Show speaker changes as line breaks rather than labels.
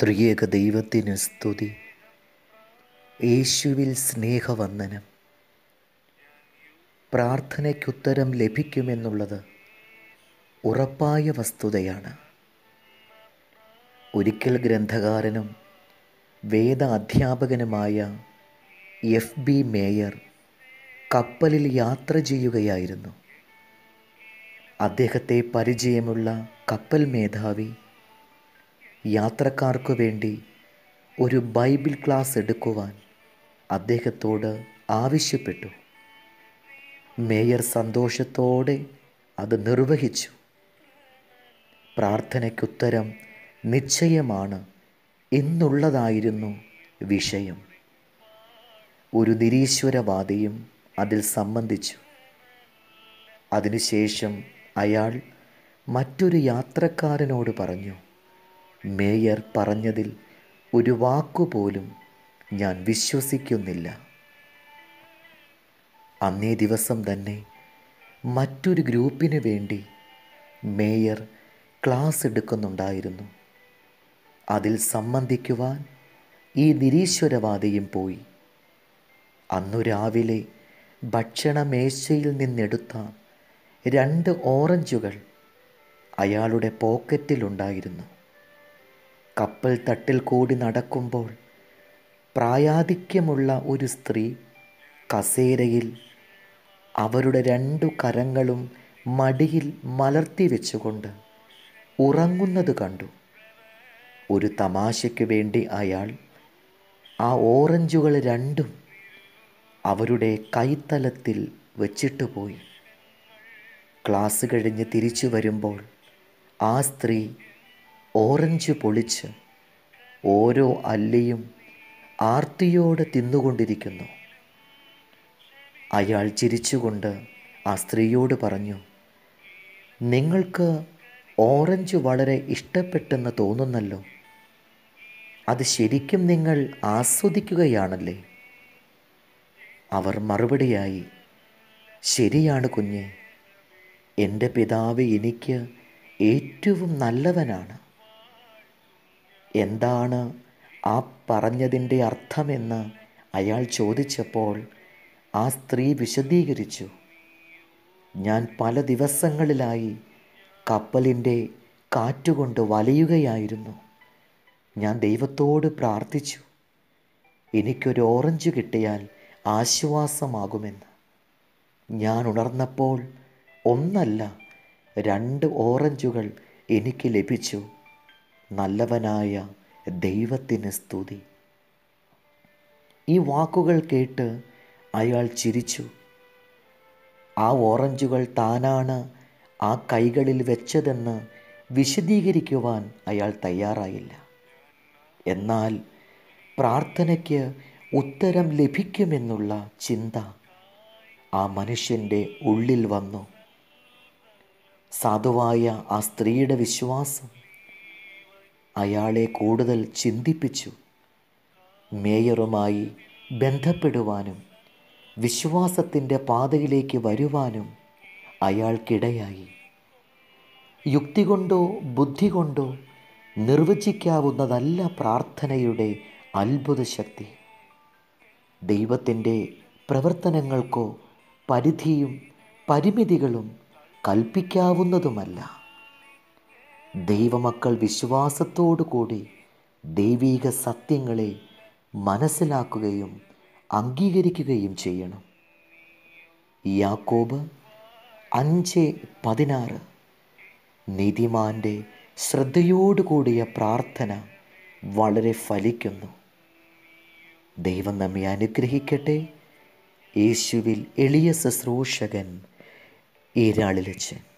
ത്രിയേക ദൈവത്തിന് സ്തുതി യേശുവിൽ സ്നേഹവന്ദനം പ്രാർത്ഥനയ്ക്കുത്തരം ലഭിക്കുമെന്നുള്ളത് ഉറപ്പായ വസ്തുതയാണ് ഒരിക്കൽ ഗ്രന്ഥകാരനും വേദ അധ്യാപകനുമായ എഫ് ബി മേയർ കപ്പലിൽ യാത്ര ചെയ്യുകയായിരുന്നു അദ്ദേഹത്തെ പരിചയമുള്ള കപ്പൽ മേധാവി യാത്രക്കാർക്കു വേണ്ടി ഒരു ബൈബിൾ ക്ലാസ് എടുക്കുവാൻ അദ്ദേഹത്തോട് ആവശ്യപ്പെട്ടു മേയർ സന്തോഷത്തോടെ അത് നിർവഹിച്ചു പ്രാർത്ഥനയ്ക്കുത്തരം നിശ്ചയമാണ് എന്നുള്ളതായിരുന്നു വിഷയം ഒരു നിരീശ്വരവാദിയും അതിൽ സംബന്ധിച്ചു അതിനുശേഷം അയാൾ മറ്റൊരു യാത്രക്കാരനോട് പറഞ്ഞു മേയർ പറഞ്ഞതിൽ ഒരു വാക്കുപോലും ഞാൻ വിശ്വസിക്കുന്നില്ല അന്നേ ദിവസം തന്നെ മറ്റൊരു ഗ്രൂപ്പിന് വേണ്ടി മേയർ ക്ലാസ് എടുക്കുന്നുണ്ടായിരുന്നു അതിൽ സംബന്ധിക്കുവാൻ ഈ നിരീശ്വരവാദിയും പോയി അന്നു രാവിലെ ഭക്ഷണമേശയിൽ നിന്നെടുത്ത രണ്ട് ഓറഞ്ചുകൾ അയാളുടെ പോക്കറ്റിലുണ്ടായിരുന്നു കപ്പൽ തട്ടിൽ കൂടി നടക്കുമ്പോൾ പ്രായാധിക്യമുള്ള ഒരു സ്ത്രീ കസേരയിൽ അവരുടെ രണ്ടു കരങ്ങളും മടിയിൽ മലർത്തി വെച്ചുകൊണ്ട് ഉറങ്ങുന്നത് കണ്ടു ഒരു തമാശയ്ക്ക് വേണ്ടി അയാൾ ആ ഓറഞ്ചുകൾ രണ്ടും അവരുടെ കൈത്തലത്തിൽ വെച്ചിട്ട് പോയി ക്ലാസ് കഴിഞ്ഞ് തിരിച്ചു വരുമ്പോൾ ആ സ്ത്രീ ഓറഞ്ച് പൊളിച്ച് ഓരോ അല്ലിയും ആർത്തിയോടെ തിന്നുകൊണ്ടിരിക്കുന്നു അയാൾ ചിരിച്ചുകൊണ്ട് ആ സ്ത്രീയോട് പറഞ്ഞു നിങ്ങൾക്ക് ഓറഞ്ച് വളരെ ഇഷ്ടപ്പെട്ടെന്ന് തോന്നുന്നല്ലോ അത് ശരിക്കും നിങ്ങൾ ആസ്വദിക്കുകയാണല്ലേ അവർ മറുപടിയായി ശരിയാണ് കുഞ്ഞെ എൻ്റെ പിതാവ് എനിക്ക് ഏറ്റവും നല്ലവനാണ് എന്താണ് ആ പറഞ്ഞതിൻ്റെ അർത്ഥമെന്ന് അയാൾ ചോദിച്ചപ്പോൾ ആ സ്ത്രീ വിശദീകരിച്ചു ഞാൻ പല ദിവസങ്ങളിലായി കപ്പലിൻ്റെ കാറ്റുകൊണ്ട് വലയുകയായിരുന്നു ഞാൻ ദൈവത്തോട് പ്രാർത്ഥിച്ചു എനിക്കൊരു ഓറഞ്ച് കിട്ടിയാൽ ആശ്വാസമാകുമെന്ന് ഞാൻ ഉണർന്നപ്പോൾ ഒന്നല്ല രണ്ട് ഓറഞ്ചുകൾ എനിക്ക് ലഭിച്ചു നല്ലവനായ ദൈവത്തിന് സ്തുതി ഈ വാക്കുകൾ കേട്ട് അയാൾ ചിരിച്ചു ആ ഓറഞ്ചുകൾ താനാണ് ആ കൈകളിൽ വെച്ചതെന്ന് വിശദീകരിക്കുവാൻ അയാൾ തയ്യാറായില്ല എന്നാൽ പ്രാർത്ഥനയ്ക്ക് ഉത്തരം ലഭിക്കുമെന്നുള്ള ചിന്ത ആ മനുഷ്യൻ്റെ ഉള്ളിൽ വന്നു സാധുവായ ആ സ്ത്രീയുടെ വിശ്വാസം അയാളെ കൂടുതൽ ചിന്തിപ്പിച്ചു മേയറുമായി ബന്ധപ്പെടുവാനും വിശ്വാസത്തിൻ്റെ പാതയിലേക്ക് വരുവാനും അയാൾക്കിടയായി യുക്തി കൊണ്ടോ ബുദ്ധി കൊണ്ടോ നിർവചിക്കാവുന്നതല്ല പ്രാർത്ഥനയുടെ അത്ഭുത ശക്തി ദൈവത്തിൻ്റെ പ്രവർത്തനങ്ങൾക്കോ പരിധിയും പരിമിതികളും കൽപ്പിക്കാവുന്നതുമല്ല ദൈവമക്കൾ വിശ്വാസത്തോടു കൂടി ദൈവീക സത്യങ്ങളെ മനസ്സിലാക്കുകയും അംഗീകരിക്കുകയും ചെയ്യണം യാക്കോബ് അഞ്ച് പതിനാറ് നീതിമാൻ്റെ ശ്രദ്ധയോടുകൂടിയ പ്രാർത്ഥന വളരെ ഫലിക്കുന്നു ദൈവം നമ്മെ അനുഗ്രഹിക്കട്ടെ യേശുവിൽ എളിയ ശുശ്രൂഷകൻ ഈരാളിലച്ചൻ